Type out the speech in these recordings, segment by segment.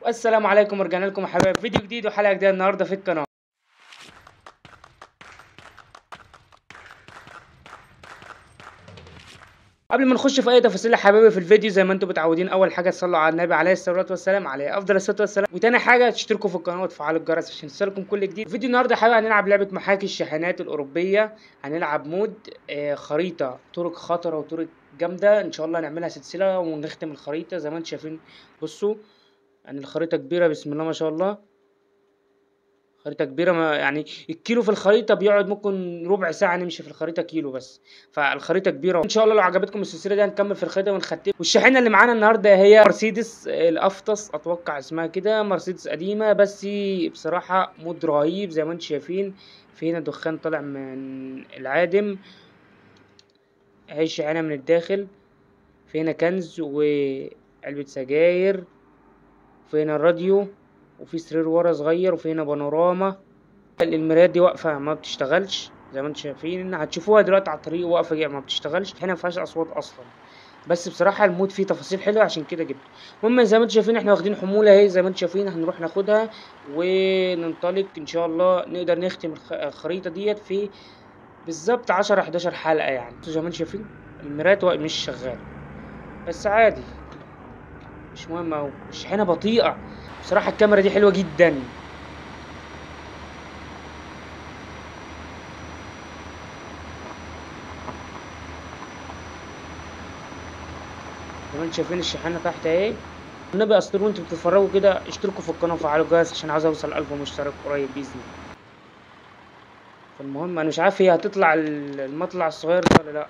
والسلام عليكم ورجعنا لكم يا حبايب فيديو جديد وحلقه جديده النهارده في القناه قبل ما نخش في اي تفاصيل يا حبايبي في الفيديو زي ما انتم متعودين اول حاجه تصلوا على النبي عليه الصلاه والسلام عليه افضل الصلاه والسلام وتاني حاجه تشتركوا في القناه وتفعلوا الجرس عشان يوصلكم كل جديد فيديو النهارده يا حبايبي هنلعب لعبه محاكي الشاحنات الاوروبيه هنلعب مود آه، خريطه طرق خطره وطرق جامده ان شاء الله هنعملها سلسله ونختم الخريطه زي ما انتم شايفين بصوا يعني الخريطه كبيره بسم الله ما شاء الله خريطة كبيرة ما يعني الكيلو في الخريطة بيقعد ممكن ربع ساعة نمشي في الخريطة كيلو بس فالخريطة كبيرة ان شاء الله لو عجبتكم السلسلة دي هنكمل في الخريطة ونختم والشاحنة اللي معانا النهاردة هي مرسيدس الافطس اتوقع اسمها كده مرسيدس قديمة بس بصراحة مود رهيب زي ما انتم شايفين في هنا دخان طالع من العادم اهي الشاحنة من الداخل في هنا كنز وعلبة سجاير في هنا الراديو وفي سرير ورا صغير وفي هنا بانوراما المرايات دي واقفة ما بتشتغلش زي ما انتم شايفين هتشوفوها دلوقتي على الطريق واقفة جاية ما بتشتغلش هنا مفيهاش اصوات اصلا بس بصراحة المود فيه تفاصيل حلوة عشان كده جبته المهم زي ما انتم شايفين احنا واخدين حمولة اهي زي ما انتم شايفين هنروح ناخدها وننطلق ان شاء الله نقدر نختم الخ- الخريطة ديت في بالظبط عشرة حداشر حلقة يعني انتوا زي ما انتم شايفين المرايات وا- مش شغالة بس عادي مش مهم اوي الشحنة بطيئة بصراحة الكاميرا دي حلوة جدا زي ما انتم شايفين الشحنة تحت اهي النبي اصل وانتوا بتتفرجوا كده اشتركوا في القناة وفعلوا الجرس عشان عاوز اوصل ألف مشترك قريب بإذن الله فالمهم انا مش عارف هي هتطلع ال- المطلع الصغير ده ولا لا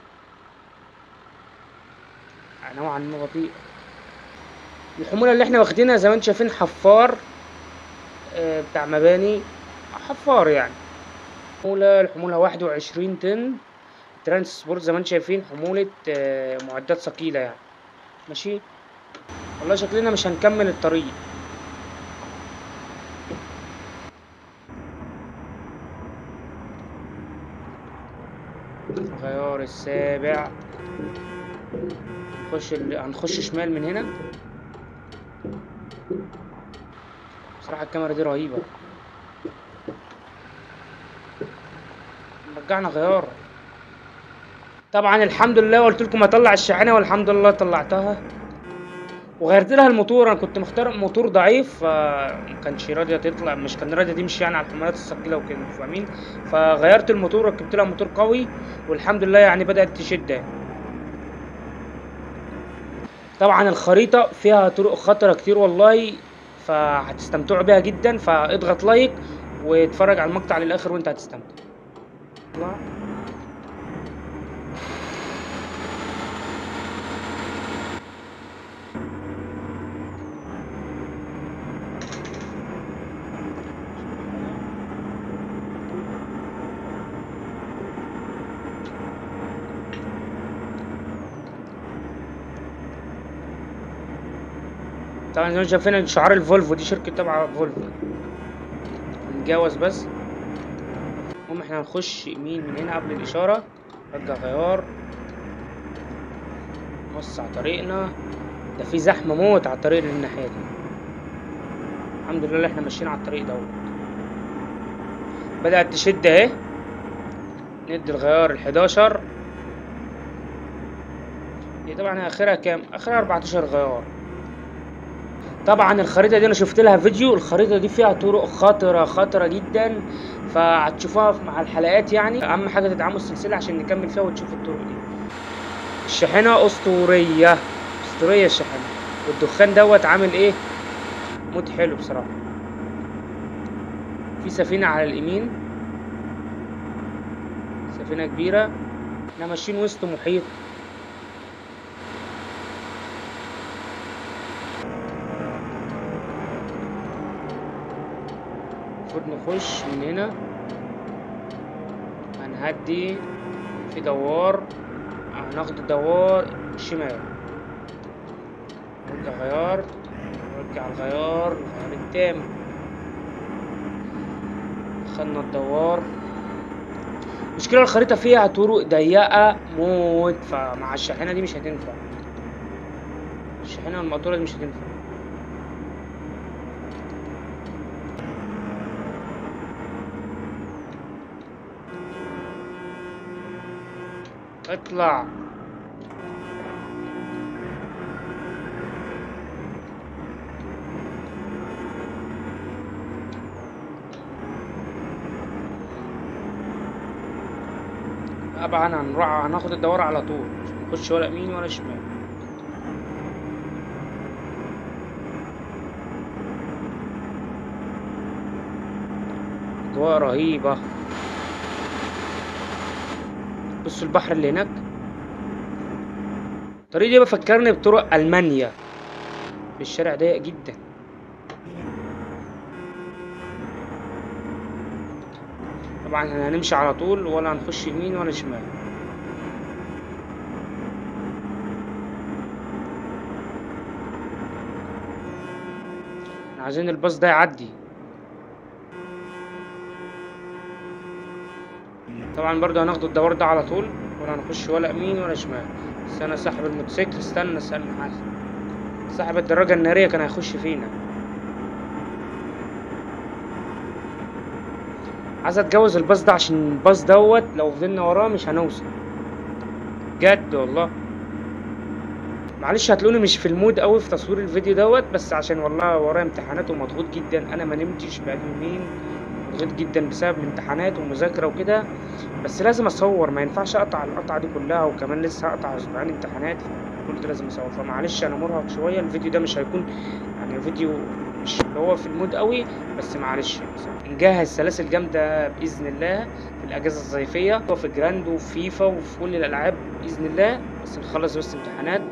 نوعا ما بطيء الحمولة اللي احنا واخدينها زي ما انتم شايفين حفار آه، بتاع مباني حفار يعني حمولة الحمولة واحد وعشرين طن ترانسبورت زي ما انتم شايفين حمولة آه، معدات ثقيلة يعني ماشي والله شكلنا مش هنكمل الطريق الغيار السابع نخش ال... هنخش شمال من هنا بصراحة الكاميرا دي رهيبة رجعنا غيار طبعا الحمد لله قلت لكم هطلع الشاحنة والحمد لله طلعتها وغيرت لها الموتور انا كنت مختار موتور ضعيف فما كانش راضية تطلع مش كان راضية تمشي يعني على الحملات الثقيلة وكده انتوا فاهمين فغيرت الموتور ركبت لها موتور قوي والحمد لله يعني بدأت تشد يعني. طبعا الخريطة فيها طرق خطرة كتير والله فهتستمتعوا بيها جدا فاضغط لايك واتفرج على المقطع للآخر وانت هتستمتع اطلع. طبعا زي ما انتم شايفين شعار الفولفو دي شركة تبع فولفو نتجاوز بس المهم احنا هنخش يمين من هنا قبل الإشارة رجع غيار نوسع طريقنا ده في زحمة موت على الطريق اللي الناحية دي الحمد لله اللي احنا ماشيين على الطريق دوت بدأت تشد اهي ندي الغيار الحداشر دي طبعا اخرها كام اخرها 14 غيار طبعا الخريطه دي انا شفت لها فيديو الخريطه دي فيها طرق خطره خطره جدا فهتشوفوها مع الحلقات يعني اهم حاجه تدعموا السلسله عشان نكمل فيها وتشوفوا الطرق دي الشاحنه اسطوريه اسطوريه الشاحنه والدخان دوت عامل ايه موت حلو بصراحه في سفينه على اليمين سفينه كبيره احنا ماشيين وسط محيط المفروض نخش من هنا هنهدي في دوار هناخد الدوار شمال نرجع غيار نرجع الغيار الغيار التام خدنا الدوار المشكلة الخريطة فيها طرق ضيقة موت فمع الشاحنة دي مش هتنفع الشاحنة المقطورة دي مش هتنفع اطلع طبعا هنروح هناخد الدورة على طول مش هنخش ولا يمين ولا شمال أجواء رهيبة بصوا البحر اللي هناك الطريق دي بفكرني بطرق ألمانيا الشارع ضيق جدا طبعا احنا هنمشي على طول ولا هنخش يمين ولا شمال احنا عايزين الباص ده يعدي طبعا برضو هناخد الدوار ده على طول ولا هنخش ولا يمين ولا شمال بس انا صاحب الموتوسيكل استنى استنى حاسب صاحب الدراجة النارية كان هيخش فينا عايز اتجوز الباص ده عشان الباص دوت لو فضلنا وراه مش هنوصل جد والله معلش هتلاقوني مش في المود قوي في تصوير الفيديو دوت بس عشان والله ورايا امتحانات ومضغوط جدا انا ما نمتش بقالي يومين مضغوط جدا بسبب الامتحانات والمذاكره وكده بس لازم اصور ما ينفعش اقطع القطعه دي كلها وكمان لسه هقطع اسبوعين امتحانات قلت لازم اصور فمعلش انا مرهق شويه الفيديو ده مش هيكون يعني فيديو مش اللي هو في المود قوي بس معلش نجهز سلاسل جامده باذن الله في الاجازه الصيفيه وفي جراند وفي فيفا وفي كل الالعاب باذن الله بس نخلص بس امتحانات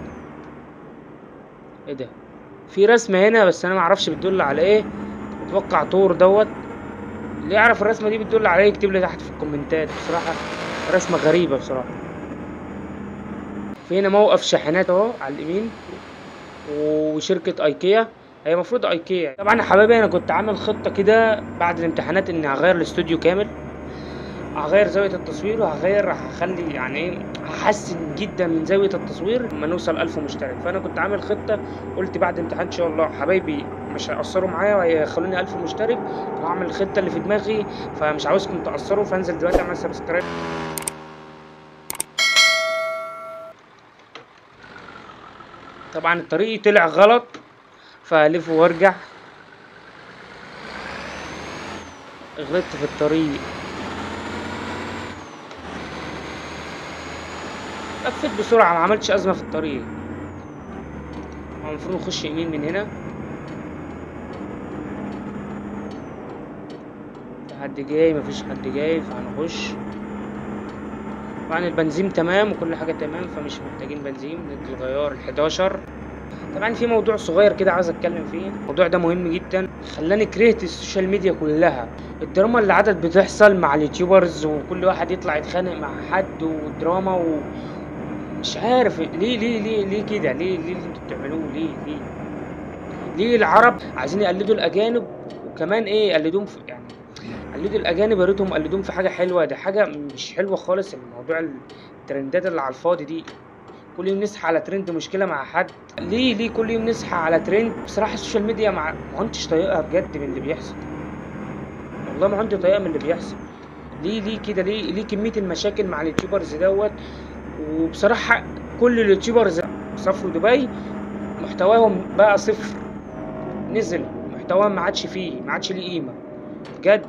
ايه ده في رسمه هنا بس انا معرفش بتدل على ايه اتوقع طور دوت اللي يعرف الرسمه دي بتدل على ايه يكتب لي تحت في الكومنتات بصراحه رسمه غريبه بصراحه في هنا موقف شاحنات اهو على اليمين وشركه ايكيا هي المفروض ايكيا طبعا يا حبايبي انا كنت عامل خطه كده بعد الامتحانات اني هغير الاستوديو كامل هغير زاوية التصوير وهغير هخلي يعني ايه هحسن جدا من زاوية التصوير لما نوصل ألف مشترك فأنا كنت عامل خطة قلت بعد امتحان إن شاء الله حبايبي مش هيأثروا معايا وهيخلوني ألف مشترك وهعمل الخطة اللي في دماغي فمش عاوزكم تأثروا فانزل دلوقتي اعمل سبسكرايب طبعا الطريق طلع غلط فألف وارجع غلطت في الطريق لفيت بسرعة ما عملتش أزمة في الطريق هو المفروض نخش يمين من هنا في حد جاي مفيش حد جاي فهنخش طبعا البنزين تمام وكل حاجة تمام فمش محتاجين بنزين ندي الغيار الحداشر طبعا في موضوع صغير كده عاوز اتكلم فيه الموضوع ده مهم جدا خلاني كرهت السوشيال ميديا كلها الدراما اللي عادت بتحصل مع اليوتيوبرز وكل واحد يطلع يتخانق مع حد ودراما و... مش عارف ليه ليه ليه ليه كده ليه ليه اللي انتوا بتعملوه ليه ليه ليه العرب عايزين يقلدوا الاجانب وكمان ايه يقلدوهم في يعني قلدوا الاجانب يا ريتهم قلدوهم في حاجه حلوه ده حاجه مش حلوه خالص الموضوع الترندات اللي على الفاضي دي كل يوم نصحى على ترند مشكله مع حد ليه ليه كل يوم نصحى على ترند بصراحه السوشيال ميديا مع ما كنتش طايقها بجد من اللي بيحصل والله ما كنت طايقها من اللي بيحصل ليه ليه كده ليه ليه كميه المشاكل مع اليوتيوبرز دوت وبصراحه كل اليوتيوبرز سافروا دبي محتواهم بقى صفر نزل محتواهم ما عادش فيه ما عادش ليه قيمه بجد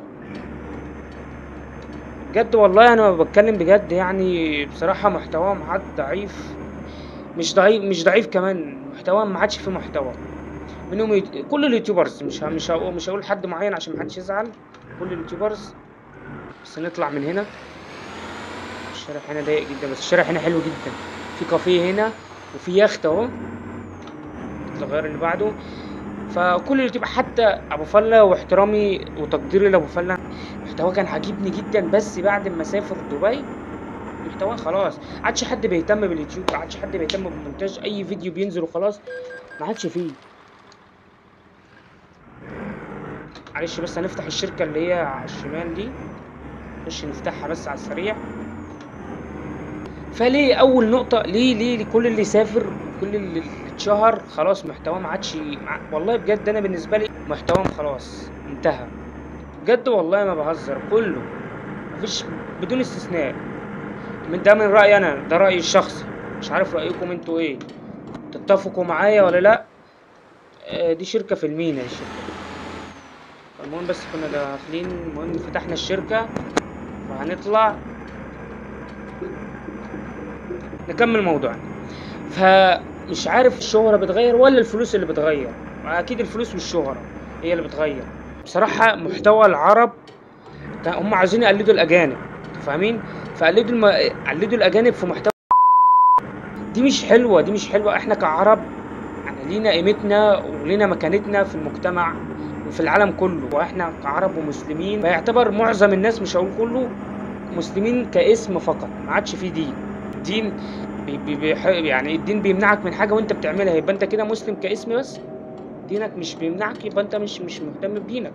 بجد والله انا بتكلم بجد يعني بصراحه محتواهم عاد ضعيف مش ضعيف مش ضعيف كمان محتواهم ما عادش فيه محتوى منهم يت... كل اليوتيوبرز مش ه... مش هقول مش هقول حد معين عشان محدش يزعل كل اليوتيوبرز بس نطلع من هنا الشارع هنا ضيق جدا بس الشارع هنا حلو جدا في كافيه هنا وفي يخت اهو الغير اللي بعده فكل اللي تبقى حتى ابو فله واحترامي وتقديري لابو فله محتواه كان عاجبني جدا بس بعد ما سافر دبي محتواه خلاص عادش حد بيهتم باليوتيوب ما عادش حد بيهتم بمونتاج اي فيديو بينزل وخلاص ما عادش فيه معلش بس هنفتح الشركة اللي هي على الشمال دي نخش نفتحها بس على السريع فليه اول نقطة ليه ليه لكل اللي سافر كل اللي اتشهر خلاص محتواه ما عادش مع... والله بجد انا بالنسبة لي محتواهم خلاص انتهى بجد والله ما بهزر كله مفيش بدون استثناء من ده من رأيي انا ده رأيي الشخصي مش عارف رأيكم انتوا ايه تتفقوا معايا ولا لا آه، دي شركة في المينا الشركة المهم بس كنا داخلين المهم فتحنا الشركة وهنطلع نكمل موضوعنا فمش عارف الشهرة بتغير ولا الفلوس اللي بتغير اكيد الفلوس والشهرة هي اللي بتغير بصراحة محتوى العرب كان- هم عايزين يقلدوا الاجانب فاهمين فقلدوا الم... قلدوا الاجانب في محتوى دي مش حلوة دي مش حلوة احنا كعرب يعني لينا قيمتنا ولينا مكانتنا في المجتمع وفي العالم كله واحنا كعرب ومسلمين فيعتبر معظم الناس مش هقول كله مسلمين كاسم فقط ما عادش فيه دين الدين بي بي بيح- يعني الدين بيمنعك من حاجه وانت بتعملها يبقى انت كده مسلم كاسم بس دينك مش بيمنعك يبقى انت مش مش مهتم بدينك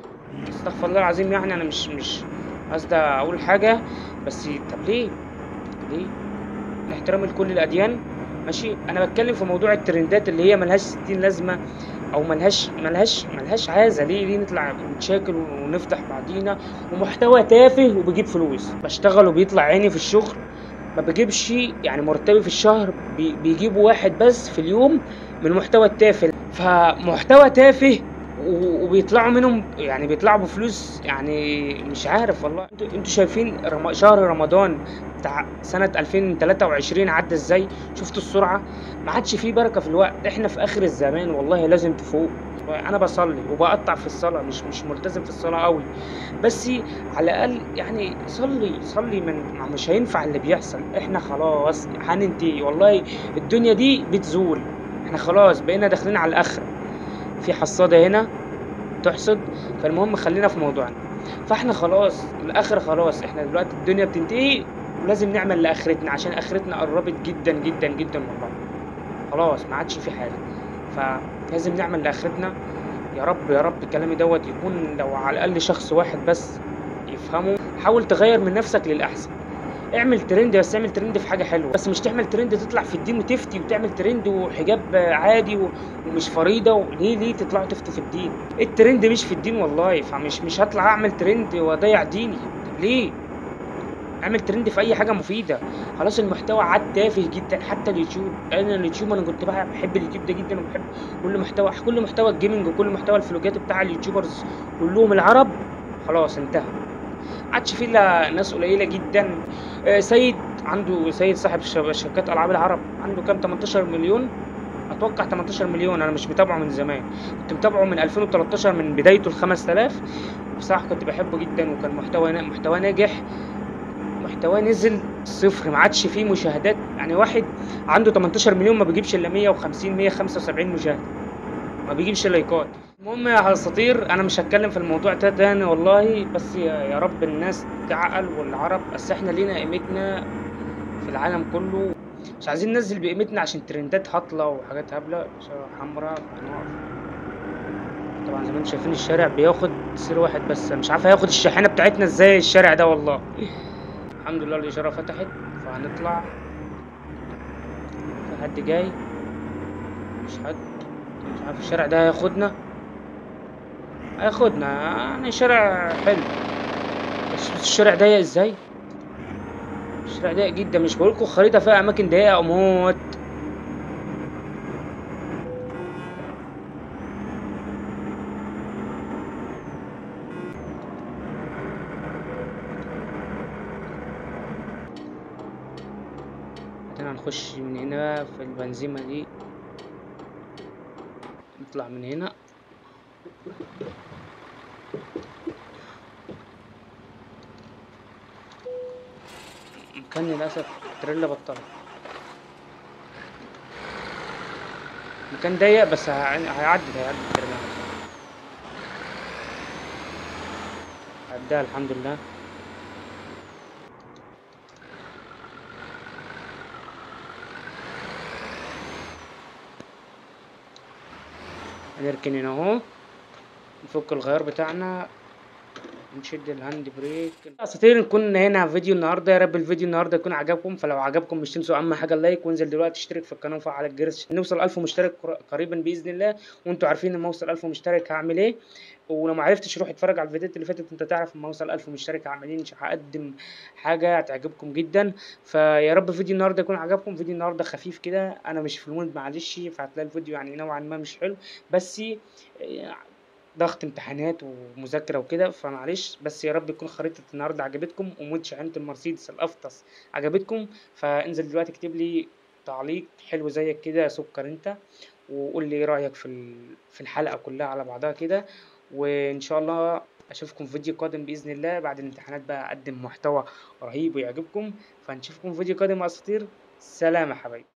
استغفر الله العظيم يعني انا مش مش قصدي اقول حاجه بس طب ليه ليه الاحترام لكل الاديان ماشي انا بتكلم في موضوع الترندات اللي هي ملهاش ستين لازمه او ملهاش ملهاش ملهاش عازه ليه ليه نطلع نتشاكل ونفضح بعضينا ومحتوى تافه وبيجيب فلوس بشتغل وبيطلع عيني في الشغل ما بجيبش يعني مرتبي في الشهر بي- بيجيبوا واحد بس في اليوم من المحتوى التافه فمحتوى تافه و- وبيطلعوا منهم يعني بيطلعوا بفلوس يعني مش عارف والله انتوا انتوا شايفين رم... شهر رمضان بتاع سنة 2023 عدى ازاي شفتوا السرعة ما عادش فيه بركة في الوقت احنا في اخر الزمان والله لازم تفوق انا بصلي وبقطع في الصلاة مش مش ملتزم في الصلاة قوي بس على الاقل يعني صلي صلي من ما مش هينفع اللي بيحصل احنا خلاص هننتهي والله الدنيا دي بتزول احنا خلاص بقينا داخلين على الاخره في حصاده هنا تحصد فالمهم خلينا في موضوعنا فاحنا خلاص الاخره خلاص احنا دلوقتي الدنيا بتنتهي ولازم نعمل لاخرتنا عشان اخرتنا قربت جدا جدا جدا والله خلاص ما عادش في حاجه فلازم نعمل لاخرتنا يا رب يا رب كلامي دوت يكون لو على الاقل شخص واحد بس يفهمه حاول تغير من نفسك للاحسن اعمل ترند بس اعمل ترند في حاجه حلوه بس مش تعمل ترند تطلع في الدين وتفتي وتعمل ترند وحجاب عادي و- ومش فريضه و- ليه ليه تطلعوا تفتي في الدين الترند مش في الدين والله فمش مش هطلع اعمل ترند واضيع ديني طب ليه اعمل ترند في اي حاجه مفيده خلاص المحتوى عاد تافه جدا حتى اليوتيوب انا اليوتيوب انا كنت بقى بحب اليوتيوب ده جدا وبحب كل محتوى كل محتوى الجيمنج وكل محتوى الفلوجات بتاع اليوتيوبرز كلهم العرب خلاص انتهى عادش فيه الا ناس قليله جدا آه، سيد عنده سيد صاحب شب- شركات العاب العرب عنده كام 18 مليون اتوقع 18 مليون انا مش متابعه من زمان كنت متابعه من 2013 من بدايته ال 5000 بصراحه كنت بحبه جدا وكان محتوى نا- محتوى ناجح محتواه نزل صفر ما عادش فيه مشاهدات يعني واحد عنده 18 مليون ما بيجيبش الا 150 175 مشاهده ما بيجيبش لايكات المهم يا اساطير انا مش هتكلم في الموضوع ده تاني والله بس يا يا رب الناس تعقل والعرب بس احنا لينا قيمتنا في العالم كله مش عايزين ننزل بقيمتنا عشان ترندات هطلة وحاجات هبلة إشارة حمراء هنقف طبعا زي ما انتم شايفين الشارع بياخد سير واحد بس أنا مش عارف هياخد الشاحنة بتاعتنا ازاي الشارع ده والله الحمد لله الإشارة فتحت فهنطلع في حد جاي مش حد مش عارف الشارع ده هياخدنا هياخدنا يعني شارع حلو بس بس الشارع ضيق ازاي الشارع ضيق جدا مش بقولكوا خريطة فيها أماكن ضيقة أموت بعدين هنخش من هنا في البنزيمة دي نطلع من هنا كان للأسف التريلا بطلت مكان ضيق بس هع- هيعدي هيعدي التريلا عدها الحمد لله هنركن هنا اهو نفك الغيار بتاعنا نشد الهاند بريك اساطير نكون هنا في فيديو النهارده يا رب الفيديو النهارده يكون عجبكم فلو عجبكم مش تنسوا اهم حاجه اللايك وانزل دلوقتي اشترك في القناه وفعل الجرس عشان نوصل 1000 مشترك قر- قريبا باذن الله وانتوا عارفين لما اوصل 1000 مشترك هعمل ايه ولو ما عرفتش روح اتفرج على الفيديوهات اللي فاتت انت تعرف لما اوصل 1000 مشترك هعمل ايه مش هقدم حاجه هتعجبكم جدا فيا رب فيديو النهارده يكون عجبكم فيديو النهارده خفيف كده انا مش في المود معلش فهتلاقي الفيديو يعني نوعا ما مش حلو بس آه، ضغط امتحانات ومذاكرة وكده فمعلش بس يا رب تكون خريطة النهاردة عجبتكم ومود شحنة المرسيدس الأفطس عجبتكم فانزل دلوقتي اكتب لي تعليق حلو زيك كده يا سكر انت وقول لي ايه رأيك في ال- في الحلقة كلها على بعضها كده وان شاء الله اشوفكم في فيديو قادم باذن الله بعد الامتحانات بقى اقدم محتوى رهيب ويعجبكم فنشوفكم في فيديو قادم يا اساطير سلام يا حبايبي